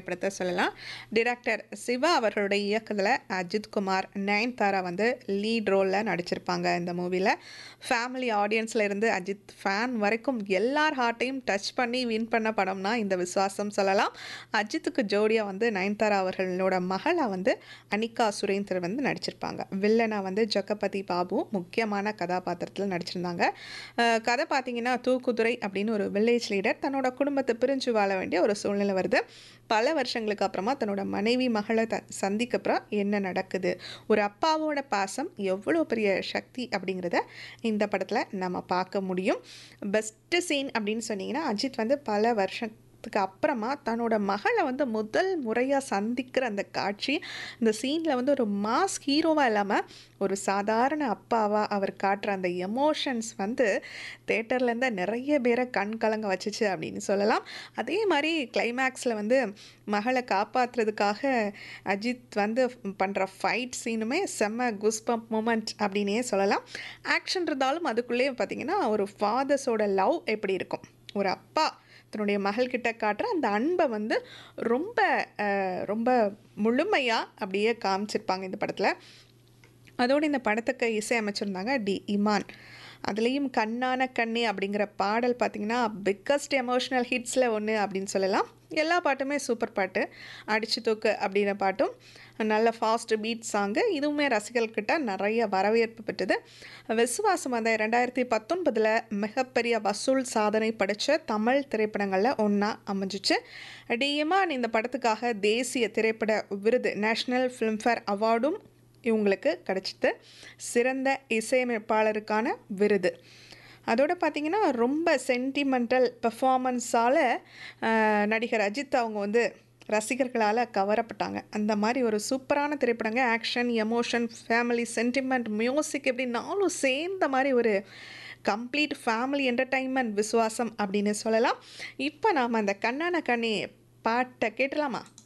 திரைப்படத்தை சொல்லலாம் டிரெக்டர் சிவா அவர்களுடைய இயக்கத்தில் அஜித் குமார் நயன்தாரா வந்து லீட் ரோலில் நடிச்சிருப்பாங்க இந்த மூவியில் ஃபேமிலி ஆடியன்ஸில் இருந்து அஜித் ஃபேன் வரைக்கும் எல்லார் ஹார்ட்டையும் டச் பண்ணி வின் பண்ண படம்னா இந்த விசுவாசம் சொல்லலாம் அஜித்துக்கு ஜோடியாக வந்து நயன்தாரா அவர்களோட மகளை வந்து அனிகா சுரேந்தர் வந்து நடிச்சிருப்பாங்க வில்லனா வந்து ஜக்கபதி பாபு முக்கியமான கதாபாத்திரத்தில் நடிச்சிருந்தாங்க அஹ் கதை பார்த்தீங்கன்னா தூக்குதுறை அப்படின்னு ஒரு வில்லேஜ் லீடர் தன்னோட குடும்பத்தை பிரிஞ்சு வாழ வேண்டிய ஒரு சூழ்நிலை வருது பல வருஷங்களுக்கு அப்புறமா தன்னோட மனைவி மகளை த சந்திக்கப்புறம் என்ன நடக்குது ஒரு அப்பாவோட பாசம் எவ்வளோ பெரிய சக்தி அப்படிங்கிறத இந்த படத்தில் நம்ம பார்க்க முடியும் பெஸ்ட்டு சீன் அப்படின்னு சொன்னீங்கன்னா அஜித் வந்து பல வருஷம் க்கு அப்புறமா தன்னோட மகளை வந்து முதல் முறையாக சந்திக்கிற அந்த காட்சி இந்த சீனில் வந்து ஒரு மாஸ் ஹீரோவாக இல்லாமல் ஒரு சாதாரண அப்பாவாக அவர் காட்டுற அந்த எமோஷன்ஸ் வந்து தேட்டர்லேருந்து நிறைய பேரை கண் கலங்க வச்சுச்சு அப்படின்னு சொல்லலாம் அதே மாதிரி கிளைமேக்ஸில் வந்து மகளை காப்பாற்றுறதுக்காக அஜித் வந்து பண்ணுற ஃபைட் சீனுமே செம்ம குஸ்பம்ப் மூமெண்ட் அப்படின்னே சொல்லலாம் ஆக்ஷன் இருந்தாலும் அதுக்குள்ளேயே பார்த்தீங்கன்னா ஒரு ஃபாதர்ஸோட லவ் எப்படி இருக்கும் ஒரு அப்பா தன்னுடைய மகள்கிட்ட காட்டுற அந்த அன்பை வந்து ரொம்ப அஹ், ரொம்ப முழுமையாக அப்படியே காமிச்சிருப்பாங்க இந்த படத்தில் அதோடு இந்த படத்துக்கு இசை அமைச்சிருந்தாங்க டி இமான் அதுலேயும் கண்ணான கண்ணே அப்படிங்கிற பாடல் பார்த்திங்கன்னா பிக்கஸ்ட் எமோஷ்னல் ஹிட்ஸில் ஒன்று அப்படின்னு சொல்லலாம் எல்லா பாட்டுமே சூப்பர் பாட்டு அடிச்சு தூக்கு அப்படிங்கிற பாட்டும் நல்ல ஃபாஸ்ட் பீட் சாங்கு இதுவுமே ரசிகர்கிட்ட நிறைய வரவேற்பு பெற்றது விசுவாசம் அந்த ரெண்டாயிரத்தி பத்தொன்பதில் மிகப்பெரிய வசூல் சாதனை படைத்த தமிழ் திரைப்படங்களில் ஒன்றா அமைஞ்சிச்சு டிஎம்ஆன் இந்த படத்துக்காக தேசிய திரைப்பட விருது நேஷ்னல் ஃபிலிம்ஃபேர் அவார்டும் இவங்களுக்கு கிடச்சிது சிறந்த இசையமைப்பாளருக்கான விருது அதோட பார்த்தீங்கன்னா ரொம்ப சென்டிமெண்டல் பெர்ஃபார்மன்ஸால் நடிகர் அஜித் அவங்க வந்து ரசிகர்களால் கவரப்பட்டாங்க அந்த மாதிரி ஒரு சூப்பரான திரைப்படங்க action emotion family sentiment music இப்படி நாலும் சேர்ந்த மாதிரி ஒரு கம்ப்ளீட் ஃபேமிலி என்டர்டைன்மெண்ட் விசுவாசம் அப்படின்னு சொல்லலாம் இப்போ நாம் அந்த கண்ணான கண்ணி பாட்டை கேட்டலாமா